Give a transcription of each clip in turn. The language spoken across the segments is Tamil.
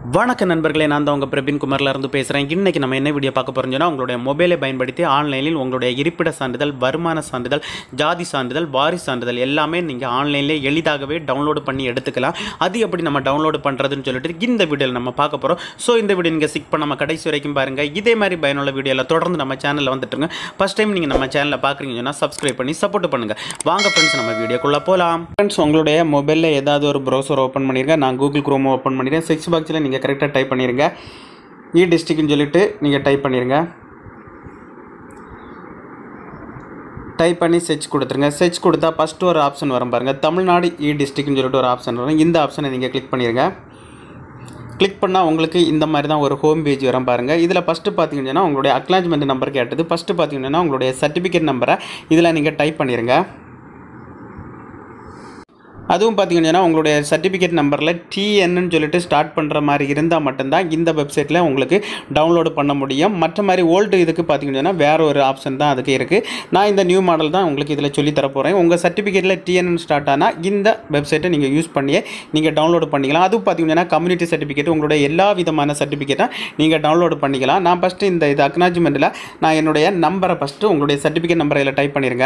வணக்க நண்பர்களே நான் தான் உங்கள் பிரபின் குமார்ல இருந்து பேசுகிறேன் இன்றைக்கி நம்ம என்ன வீடியோ பார்க்க போகிறோம்னா உங்களுடைய மொபைலை பயன்படுத்தி ஆன்லைனில் உங்களுடைய இருப்பிட சான்றிதழ் வருமான சான்றிதழ் ஜாதி சான்றிதழ் வாரிசு சான்றிதழ் எல்லாமே நீங்கள் ஆன்லைனில் எளிதாகவே டவுன்லோடு பண்ணி எடுத்துக்கலாம் அது எப்படி நம்ம டவுன்லோடு பண்ணுறதுன்னு சொல்லிட்டு இந்த வீடியோவில் நம்ம பார்க்க போகிறோம் ஸோ இந்த வீடியோ நீங்கள் சிக் பண்ணாமல் கடைசி வரைக்கும் பாருங்கள் இதே மாதிரி பயனுள்ள வீடியோவில் தொடர்ந்து நம்ம சேனலில் வந்துட்டுருங்க ஃபஸ்ட் டைம் நீங்கள் நம்ம சேனலில் பார்க்குறீங்கன்னா சப்ஸ்கிரைப் பண்ணி சப்போர்ட் பண்ணுங்கள் வாங்க ஃப்ரெண்ட்ஸ் நம்ம வீடியோக்குள்ளே போகலாம் ஃப்ரெண்ட்ஸ் உங்களுடைய மொபைலில் ஏதாவது ஒரு ப்ரௌசர் ஓப்பன் பண்ணிருங்க நான் கூகுள் குரோம் ஓப்பன் பண்ணிடுறேன் சிக்ஸ் பாக்ஸில் நீங்கள் கரெக்டாக டைப் பண்ணிடுங்க இ டிஸ்ட்ரிக்ட்னு சொல்லிட்டு நீங்கள் டைப் பண்ணிடுங்க டைப் பண்ணி செர்ச் கொடுத்துருங்க செர்ச் கொடுத்தா ஃபஸ்ட்டு ஒரு ஆப்ஷன் வரும் பாருங்கள் தமிழ்நாடு இ டிஸ்ட்ரிக்ட்னு சொல்லிட்டு ஒரு ஆப்ஷன் வரும் இந்த ஆப்ஷனை நீங்கள் கிளிக் பண்ணிடுங்க கிளிக் பண்ணால் உங்களுக்கு இந்த மாதிரி தான் ஒரு ஹோம் பேஜ் வரும் பாருங்கள் இதில் ஃபஸ்ட்டு பார்த்தீங்கன்னா உங்களுடைய அக்னாலஜ்மெண்ட் நம்பர் கேட்டது ஃபஸ்ட்டு பார்த்தீங்கன்னா உங்களுடைய சர்டிஃபிகேட் நம்பரை இதில் நீங்கள் டைப் பண்ணிடுங்க அதுவும் பார்த்தீங்கன்னா உங்களுடைய சர்டிஃபிகேட் நம்பரில் டிஎன்னு சொல்லிட்டு ஸ்டார்ட் பண்ணுற மாதிரி இருந்தால் மட்டும்தான் இந்த வெப்சைட்டில் உங்களுக்கு டவுன்லோடு பண்ண முடியும் மற்ற மாதிரி ஓல்டு இதுக்கு பார்த்தீங்கன்னா வேறு ஒரு ஆப்ஷன் தான் அதுக்கு இருக்குது நான் இந்த நியூ மாடல் தான் உங்களுக்கு இதில் சொல்லி தர போகிறேன் உங்கள் சர்டிஃபிகேட்டில் டிஎன் ஸ்டார்ட் ஆனால் இந்த வெப்சைட்டை நீங்கள் யூஸ் பண்ணியே நீங்கள் டவுன்லோடு பண்ணிக்கலாம் அதுவும் பார்த்தீங்கன்னா கம்யூனிட்டி சர்டிஃபிகேட் உங்களுடைய எல்லா விதமான சர்டிஃபிகேட்டை நீங்கள் டவுன்லோடு பண்ணிக்கலாம் நான் ஃபஸ்ட்டு இந்த இது அக்னாலஜ்மெண்ட்டில் நான் என்னுடைய நம்பரை ஃபஸ்ட்டு உங்களுடைய சர்டிஃபிகேட் நம்பரை இதில் டைப் பண்ணிடுங்க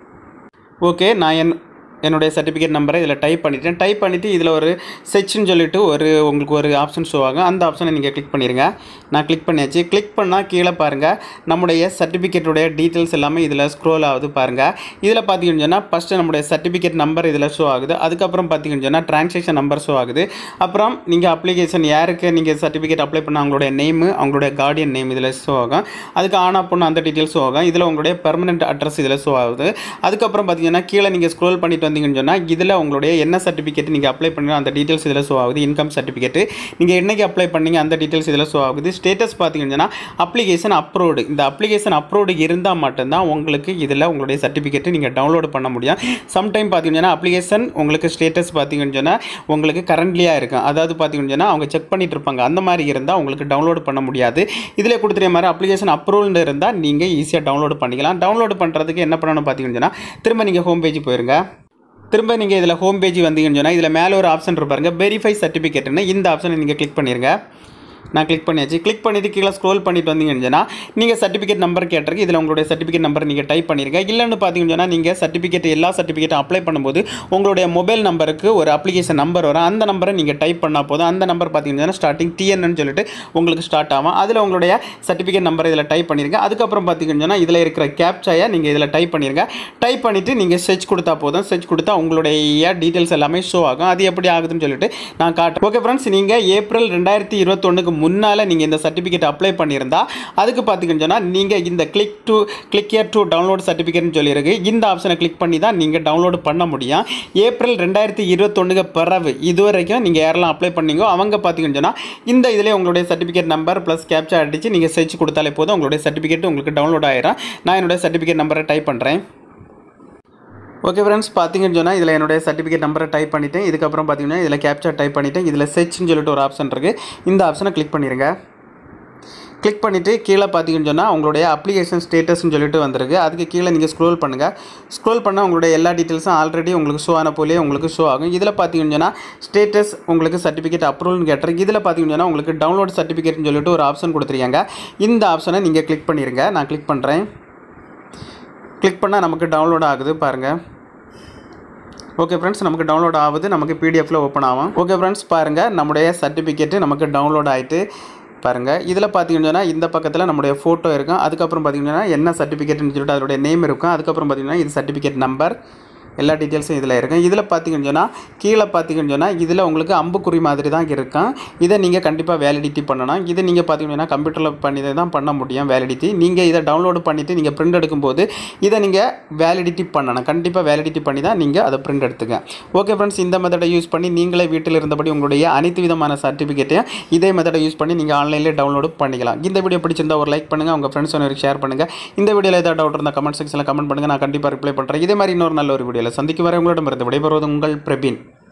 ஓகே நான் என் என்னுடைய சர்டிஃபிகேட் நம்பரை இதில் டைப் பண்ணிட்டேன் டைப் பண்ணிவிட்டு இதில் ஒரு செச்சுன்னு சொல்லிட்டு ஒரு உங்களுக்கு ஒரு ஆப்ஷன் ஷோ ஆகும் அந்த ஆப்ஷனை நீங்கள் கிளிக் பண்ணிடுங்க நான் கிளிக் பண்ணியாச்சு கிளிக் பண்ணால் கீழே பாருங்கள் நம்முடைய சர்டிஃபிகேட்டுடைய டீட்டெயில்ஸ் எல்லாமே இதில் ஸ்க்ரோல் ஆகுது பாருங்கள் இதில் பார்த்தீங்கன்னு சொன்னால் ஃபஸ்ட்டு நம்முடைய சர்டிஃபிகேட் நம்பர் இதில் ஷோ ஆகுது அதுக்கப்புறம் பார்த்தீங்கன்னு சொன்னால் ட்ரான்சாக்ஷன் நம்பர் ஷோ ஆகுது அப்புறம் நீங்கள் அப்ளிகேஷன் யாருக்கு நீங்கள் சர்டிஃபிகேட் அப்ளை பண்ண அவங்களுடைய நேமு அவங்களுடைய கார்டியன் நேம் இதில் ஷோ ஆகும் அதுக்கு ஆனா பொண்ணு அந்த டீட்டெயில்ஸ் ஷோ ஆகும் இதில் உங்களுடைய பெர்மனெண்ட் அட்ரஸ் இதில் ஷோ ஆகுது அதுக்கப்புறம் பார்த்தீங்கன்னா கீழே நீங்கள் ஸ்க்ரோல் பண்ணிட்டு வந்தீங்கன்னு சொன்னால் இதில் உங்களுடைய என்ன சர்டிஃபிகேட் நீங்கள் அப்ளை பண்ணி அந்த டீட்டெயில்ஸ் இதில் ஷோ ஆகுது இன்கம் சர்டிஃபிகேட் நீங்கள் என்னைக்கு அப்ளை பண்ணீங்க அந்த டீட்டெயில்ஸ் இதில் ஷோ ஆகுது ஸ்டேட்டஸ் பார்த்தீங்கன்னா அப்ளிகேஷன் அப்ரோடு இந்த அப்ளிகேஷன் அப்ரோடு இருந்தால் மட்டும்தான் உங்களுக்கு இதில் உங்களுடைய சர்டிஃபிகேட் நீங்கள் டவுன்லோடு பண்ண முடியும் சம்டைம் பார்த்தீங்கன்னா அப்ளிகேஷன் உங்களுக்கு ஸ்டேட்டஸ் பார்த்தீங்கன்னு சொன்னால் உங்களுக்கு கரண்ட்லியாக இருக்கும் அதாவது பார்த்தீங்கன்னு சொன்னால் அவங்க செக் பண்ணிட்டு இருப்பாங்க அந்த மாதிரி இருந்தால் உங்களுக்கு டவுன்லோடு பண்ண முடியாது இதில் கொடுத்துற மாதிரி அப்ளிகேஷன் அப்ரூவல் இருந்தால் நீங்கள் ஈஸியாக டவுன்லோடு பண்ணிக்கலாம் டவுன்லோடு பண்ணுறதுக்கு என்ன பண்ணணும் பார்த்தீங்கன்னு சொன்னால் திரும்ப நீங்கள் ஹோம் பேஜ் போயிருங்க திரும்ப நீங்கள் இதில் ஹோம் பேஜ் வந்தீங்கன்னு சொன்னால் இதில் மேலே ஒரு ஆப்ஷன் இருப்பாருங்க வெரிஃபை சர்டிஃபிகேட்னு இந்த ஆப்ஷனை நீங்கள் கிளிக் பண்ணிடுங்க நான் கிளிக் பண்ணியாச்சு கிளிக் பண்ணிவிட்டு கீழே ஸ்க்ரோல் பண்ணிட்டு வந்தீங்கன்னு சொன்னால் நீங்கள் சர்டிஃபிகேட் நம்பர் கேட்டிருக்கு இதில் உங்களுடைய சர்டிஃபிகேட் நம்பர் நீங்கள் டைப் பண்ணிருங்க இல்லைன்னு பார்த்தீங்கன்னு சொன்னால் நீங்கள் சர்டிஃபிகேட் எல்லா சர்டிஃபிகேட்டும் அப்ளை பண்ணும்போது உங்களுடைய மொபைல் நம்பருக்கு ஒரு அப்ளிகேஷன் நம்பர் வரும் அந்த நம்பரை நீங்கள் டைப் பண்ணால் போதும் அந்த நம்பர் பார்த்தீங்கன்னா ஸ்டார்டிங் டிஎன்னு சொல்லிட்டு உங்களுக்கு ஸ்டார்ட் ஆகும் அதில் உங்களுடைய சர்டிஃபிகேட் நம்பர் இதில் டைப் பண்ணிருங்க அதுக்கப்புறம் பார்த்தீங்கன்னு சொன்னால் இதில் இருக்கிற கேப்சாயை நீங்கள் இதில் டைப் பண்ணிருங்க டைப் பண்ணிவிட்டு நீங்கள் செர்ச் கொடுத்தா போதும் செர்ச் கொடுத்தா உங்களுடைய டீட்டெயில்ஸ் எல்லாமே ஷோ ஆகும் அது எப்படி ஆகுதுன்னு சொல்லிட்டு நான் காட்டுறேன் ஓகே ஃப்ரெண்ட்ஸ் நீங்கள் ஏப்ரல் ரெண்டாயிரத்தி இருபத்தொன்னுக்கு முன்னால் நீங்கள் இந்த சர்டிஃபிகேட் அப்ளை பண்ணியிருந்தா அதுக்கு பார்த்தீங்கன்னு சொன்னால் நீங்கள் இந்த click to click here to download சர்டிஃபிகேட்னு சொல்லியிருக்கு இந்த ஆப்ஷனை கிளிக் பண்ணி தான் நீங்கள் டவுன்லோட் பண்ண முடியும் ஏப்ரல் ரெண்டாயிரத்தி இருபத்தொன்னுக்கு பிறகு இது வரைக்கும் நீங்கள் யாரெல்லாம் அப்ளை பண்ணீங்கோ அவங்க பார்த்தீங்கன்னு சொன்னால் இந்த இதில் உங்களுடைய சர்டிஃபிகேட் நம்பர் ப்ளஸ் கேப்சா அடித்து நீங்கள் செர்ச் கொடுத்தாலே போதும் உங்களுடைய சர்டிஃபிகேட் உங்களுக்கு டவுன்லோட் ஆயிரும் நான் என்னுடைய சர்டிஃபிகேட் நம்பரை டைப் பண்ணுறேன் ஓகே ஃப்ரெண்ட்ஸ் பார்த்தீங்கன்னு சொன்னால் இதில் என்னுடைய சர்டிஃபிகேட் நம்பரை டைப் பண்ணிவிட்டேன் இதுக்கப்புறம் பார்த்தீங்கன்னா இதில் கேப்சர் டைப் பண்ணிவிட்டேன் இதில் செர்ச்னு சொல்லிட்டு ஒரு ஆப்ஷன் இருக்குது இந்த ஆப்ஷனை கிளிக் பண்ணிடுங்க கிளிக் பண்ணிவிட்டு கீழே பார்த்தீங்கன்னு சொன்னால் உங்களுடைய அப்ளிகேஷன் ஸ்டேட்டஸ்னு சொல்லிட்டு வந்திருக்கு அதுக்கு கீழே நீங்கள் ஸ்க்ரோல் பண்ணுங்கள் ஸ்க்ரோல் பண்ணால் உங்களுடைய எல்லா டீட்டெயில்ஸும் ஆல்ரெடி உங்களுக்கு ஷோ ஆன போலே உங்களுக்கு ஷோ ஆகும் இதில் பார்த்தீங்கன்னு சொன்னால் ஸ்டேட்டஸ் உங்களுக்கு சர்டிஃபிகேட் அப்ரூவல்னு கேட்டிருக்கு இதில் பார்த்தீங்கன்னு சொன்னால் உங்களுக்கு டவுன்லோட் சர்டிஃபிகேட்னு சொல்லிட்டு ஒரு ஆப்ஷன் கொடுத்துருக்காங்க இந்த ஆப்ஷனை நீங்கள் கிளிக் பண்ணிடுங்க நான் கிளிக் பண்ணுறேன் கிளிக் பண்ணால் நமக்கு டவுன்லோட் ஆகுது பாருங்கள் ஓகே ஃப்ரெண்ட்ஸ் நமக்கு டவுன்லோட் ஆகுது நமக்கு பிடிஎஃப்பில் ஓப்பன் ஆகும் ஓகே ஃப்ரெண்ட்ஸ் பாருங்கள் நம்முடைய சர்டிஃபிகேட்டு நமக்கு டவுன்லோட் ஆகிட்டு பாருங்கள் இதில் பார்த்தீங்கன்னா இந்த பக்கத்தில் நம்முடைய ஃபோட்டோ இருக்கும் அதுக்கப்புறம் பார்த்தீங்கன்னா என்ன சர்டிஃபிகேட்னு சொல்லிட்டு அதோடைய நேம் இருக்கும் அதுக்கப்புறம் பார்த்தீங்கன்னா இது சர்டிஃபிகேட் நம்பர் எல்லா டீட்டெயில்ஸும் இதில் இருக்கும் இதில் பார்த்தீங்கன்னு சொன்னால் கீழே பார்த்தீங்கன்னு சொன்னால் இதில் உங்களுக்கு அம்புக்குறி மாதிரி தான் இருக்கும் இதை நீங்கள் கண்டிப்பாக வேலிடிட்டி பண்ணணும் இது நீங்கள் பார்த்தீங்கன்னா கம்ப்யூட்டரில் பண்ணி தான் பண்ண முடியும் வேலிடிட்டி நீங்கள் இதை டவுன்லோடு பண்ணிவிட்டு நீங்கள் பிரிண்ட் எடுக்கும்போது இதை நீங்கள் வேலிடிட்டி பண்ணணும் கண்டிப்பாக வேலிடிட்டி பண்ணி தான் நீங்கள் அதை பிரிண்ட் எடுத்துங்க ஓகே ஃப்ரெண்ட்ஸ் இந்த மெத்தடை யூஸ் பண்ணி நீங்களே வீட்டில் இருந்தபடி உங்களுடைய அனைத்து விதமான சர்டிஃபிகேட்டையும் இதே மெத்தடை யூஸ் பண்ணி நீங்கள் ஆன்லைனில் டவுன்லோடு பண்ணிக்கலாம் இந்த வீடியோ பிடிச்சிருந்தா ஒரு லைக் பண்ணுங்கள் உங்கள் ஃப்ரெண்ட்ஸ் ஒன்று ஷேர் பண்ணுங்கள் இந்த வீடியோவில் ஏதாவது டவுட் இருந்தால் கமெண்ட் செக்ஷனில் கமெண்ட் பண்ணுங்கள் நான் கண்டிப்பாக ரிப்ளை பண்ணுறேன் இதே மாதிரி இன்னொரு நல்ல ஒரு வீடியோவில் சந்திக்கு வரை உங்களிடமிருந்து விடைபெறுவது உங்கள் பிரபீன்